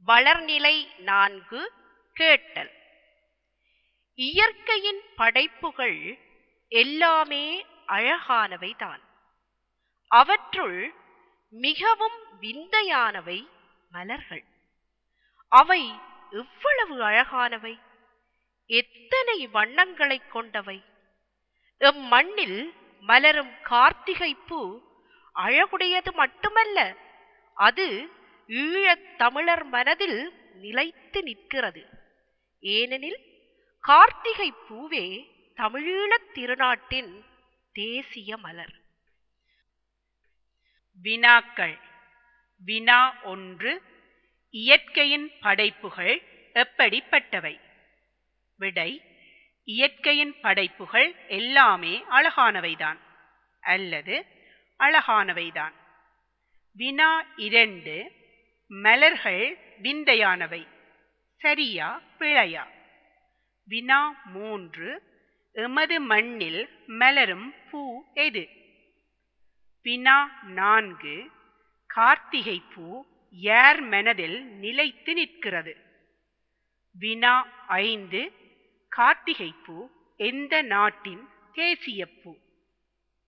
வளர்நிலை நான்கு கேட்டல் இயற்கையின் படைப்புகள் எல்லாமே அழகானவைதான் அவற்றுள் மிகவும் விந்தையானவை மலர்கள் அவை எவ்வளவு அழகானவை எத்தனை வண்ணங்களைக் கொண்டவை எம் மண்ணில் மலரும் கார்த்திகை பூ அழகுடையது மட்டுமல்ல அது ஈழத் தமிழர் மனதில் நிலைத்து நிற்கிறது ஏனெனில் கார்த்திகை பூவே தமிழீழத் திருநாட்டின் தேசிய மலர் வினாக்கள் வினா ஒன்று இயற்கையின் படைப்புகள் எப்படிப்பட்டவை விடை இயற்கையின் படைப்புகள் எல்லாமே அழகானவைதான் அல்லது அழகானவைதான் வினா இரண்டு மலர்கள் விந்தையானவை சரியா பிழையா வினா மூன்று எமது மண்ணில் மலரும் பூ எது வினா நான்கு கார்த்திகை பூ யார் மனதில் நிலைத்து நிற்கிறது வினா ஐந்து கார்த்திகை பூ எந்த நாட்டின் தேசிய பூ